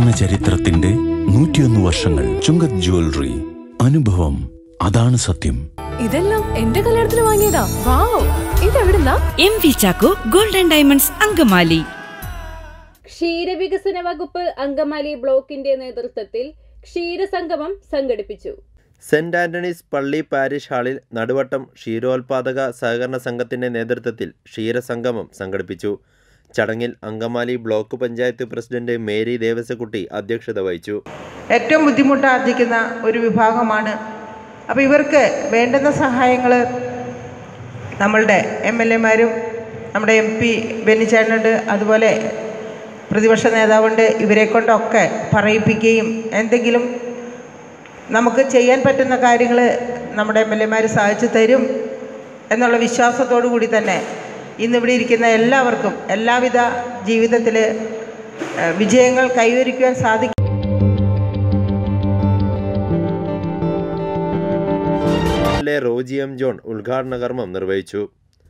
സ്വർണ്ണ ചരിത്രത്തിന്റെ നൂറ്റിയൊന്ന് വർഷങ്ങൾ ചുങ്കത് ജ്വല്ലറി അനുഭവം അതാണ് സത്യം ഇതെല്ലാം എന്റെ കല്യാണത്തിന് വാങ്ങിയതാ വാവ് ഇതെവിടുന്നാ M V Chacko golden diamonds Angamaly ക്ഷീരവികസന വകുപ്പ് അങ്കമാലി ബ്ലോക്കിന്റെ നേതൃത്വത്തിൽ ക്ഷീരസംഗമം സംഘടിപ്പിച്ചു സെന്റ് ആന്റണീസ് പള്ളി പാരിഷ് ഹാളിൽ നടുവട്ടം ക്ഷീരോത്പാദക സഹകരണ സംഘത്തിന്റെ നേതൃത്വത്തിൽ ക്ഷീരസംഗമം സംഘടിപ്പിച്ചു ചടങ്ങിൽ അങ്കമാലി ബ്ലോക്ക് പഞ്ചായത്ത് പ്രസിഡന്റ് മേരി ദേവസക്കുട്ടി അധ്യക്ഷത വഹിച്ചു ഏറ്റവും ബുദ്ധിമുട്ട് ആർജിക്കുന്ന ഒരു വിഭാഗമാണ് അപ്പോൾ ഇവർക്ക് വേണ്ടുന്ന സഹായങ്ങൾ നമ്മളുടെ എം എൽ എമാരും നമ്മുടെ എം പി ബെന്നിച്ചേട്ടനുണ്ട് അതുപോലെ പ്രതിപക്ഷ നേതാവുണ്ട് ഇവരെ കൊണ്ടൊക്കെ പറയിപ്പിക്കുകയും എന്തെങ്കിലും നമുക്ക് ചെയ്യാൻ പറ്റുന്ന കാര്യങ്ങൾ നമ്മുടെ എം എൽ എമാർ സാധിച്ചു തരും എന്നുള്ള വിശ്വാസത്തോടു കൂടി തന്നെ ഇന്നിവിടെ ഇരിക്കുന്ന എല്ലാവർക്കും എല്ലാവിധ ജീവിതത്തിൽ വിജയങ്ങൾ കൈവരിക്കുവാൻ സാധിക്കും L A Roji M John ഉദ്ഘാടന കർമ്മം നിർവഹിച്ചു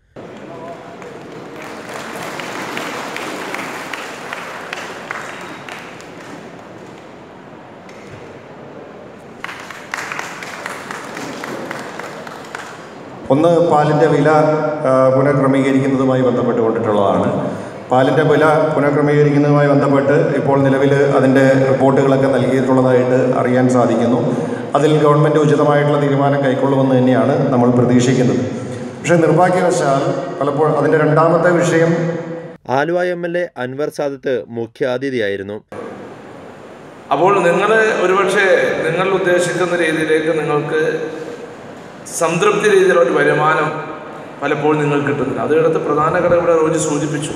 ഒന്ന് പാലിൻ്റെ വില ആ, പുനഃക്രമീകരിക്കുന്നതുമായി ബന്ധപ്പെട്ടുകൊണ്ടിട്ടുള്ളതാണ് പാലിൻ്റെ വില പുനഃക്രമീകരിക്കുന്നതുമായി ബന്ധപ്പെട്ട് ഇപ്പോൾ നിലവിൽ അതിൻ്റെ റിപ്പോർട്ടുകളൊക്കെ നൽകിയിട്ടുള്ളതായിട്ട് അറിയാൻ സാധിക്കുന്നു അതിൽ ഗവൺമെൻറ് ഉചിതമായിട്ടുള്ള തീരുമാനം കൈക്കൊള്ളുമെന്ന് തന്നെയാണ് നമ്മൾ പ്രതീക്ഷിക്കുന്നത് പക്ഷേ നിർഭാഗ്യവശാൽ പലപ്പോഴും അതിൻ്റെ രണ്ടാമത്തെ വിഷയം Aluva M L A Anwar Sadath മുഖ്യാതിഥിയായിരുന്നു അപ്പോൾ നിങ്ങൾ ഒരുപക്ഷെ നിങ്ങൾ ഉദ്ദേശിക്കുന്ന രീതിയിലേക്ക് നിങ്ങൾക്ക് സംതൃപ്തി രീതിയിലുള്ള ഒരു വരുമാനം പലപ്പോഴും നിങ്ങൾക്ക് കിട്ടുന്നില്ല അതിനടുത്ത് പ്രധാന ഘടകം ഇവിടെ റോജി സൂചിപ്പിച്ചു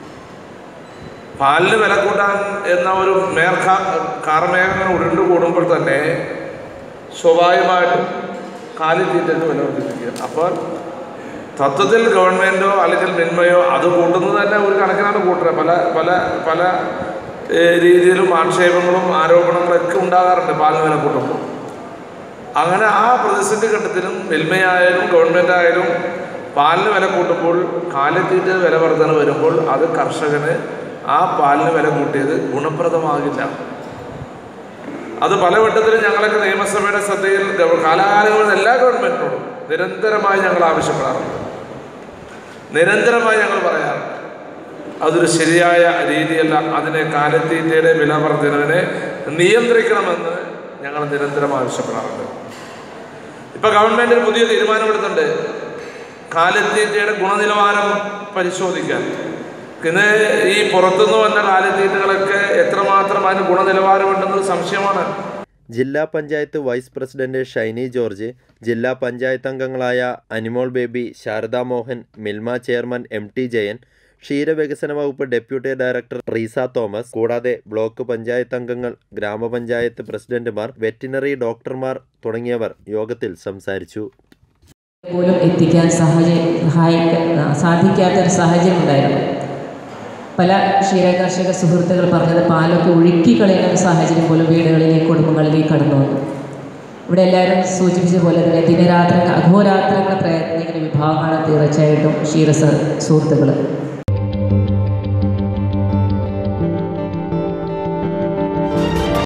പാലിന് വില കൂട്ടാൻ എന്ന ഒരു മേർഖ കാർമേഘങ്ങൾ ഉരുണ്ടു കൂടുമ്പോൾ തന്നെ സ്വാഭാവികമായിട്ടും കാലിത്തീറ്റയ്ക്ക് വില വർദ്ധിപ്പിക്കുക അപ്പോൾ തത്വത്തിൽ ഗവൺമെൻറ്റോ അല്ലെങ്കിൽ മിന്മയോ അത് കൂട്ടുന്നത് തന്നെ ഒരു കണക്കിനാണ് കൂട്ടുന്നത് പല പല പല ഏഹ്, രീതിയിലും ആക്ഷേപങ്ങളും ആരോപണങ്ങളൊക്കെ ഉണ്ടാകാറുണ്ട് പാലിന് വില കൂട്ടുമ്പോൾ അങ്ങനെ ആ പ്രതിസന്ധി ഘട്ടത്തിലും മിൽമയായാലും ഗവൺമെൻറ് ആയാലും പാലിന് വില കൂട്ടുമ്പോൾ കാലിത്തീറ്റ വില വർധന വരുമ്പോൾ അത് കർഷകന് ആ പാലിന് വില കൂട്ടിയത് ഗുണപ്രദമാകില്ല അത് പല വട്ടത്തിലും ഞങ്ങളൊക്കെ നിയമസഭയുടെ ശ്രദ്ധയിൽ ഗവ- കാലാകാലങ്ങളിൽ എല്ലാ ഗവൺമെൻറ്റിനോടും നിരന്തരമായി ഞങ്ങൾ ആവശ്യപ്പെടാറുണ്ട് നിരന്തരമായി ഞങ്ങൾ പറയാറുണ്ട് അതൊരു ശരിയായ രീതിയല്ല അതിനെ കാലത്തീറ്റയുടെ വില വർധനവിനെ നിയന്ത്രിക്കണമെന്ന് ഞങ്ങൾ നിരന്തരം ആവശ്യപ്പെടാറുണ്ട് ഇപ്പൊ ഗവൺമെന്റ് ഒരു പുതിയ തീരുമാനമെടുത്തിട്ടുണ്ട് കാലത്തീറ്റയുടെ ഗുണനിലവാരം പരിശോധിക്കാൻ ഇന്ന് ഈ പുറത്തുനിന്ന് വന്ന കാലത്തീറ്റകളൊക്കെ എത്രമാത്രം അതിന് ഗുണനിലവാരമുണ്ടെന്നത് സംശയമാണ് ജില്ലാ പഞ്ചായത്ത് വൈസ് പ്രസിഡന്റ് ഷൈനി ജോർജ് ജില്ലാ പഞ്ചായത്ത് അംഗങ്ങളായ Animol Baby Sharada Mohan Milma chairman M T Jayan ക്ഷീരവികസന വകുപ്പ് ഡെപ്യൂട്ടി ഡയറക്ടർ റീസ തോമസ് കൂടാതെ ബ്ലോക്ക് പഞ്ചായത്ത് അംഗങ്ങൾ ഗ്രാമപഞ്ചായത്ത് പ്രസിഡന്റുമാർ വെറ്റിനറി ഡോക്ടർമാർ തുടങ്ങിയവർ യോഗത്തിൽ സംസാരിച്ചു പോലും എത്തിക്കാൻ സാഹചര്യം സഹായിക്ക സാധിക്കാത്തൊരു സാഹചര്യം ഉണ്ടായിരുന്നു പല ക്ഷീരകർഷക സുഹൃത്തുക്കൾ പറഞ്ഞത് പാലൊക്കെ ഒഴുക്കി കളയുന്ന ഒരു സാഹചര്യം പോലും വീടുകളിലേക്ക് കുടുംബങ്ങളിലേക്ക് കടന്നു വന്നു ഇവിടെ എല്ലാവരും സൂചിപ്പിച്ച പോലെ തന്നെ ദിനരാത്രങ്ങൾ അഘോരാത്രങ്ങൾ പ്രയത്നിക്കുന്ന വിഭാഗമാണ് തീർച്ചയായിട്ടും ക്ഷീര സുഹൃത്തുക്കൾ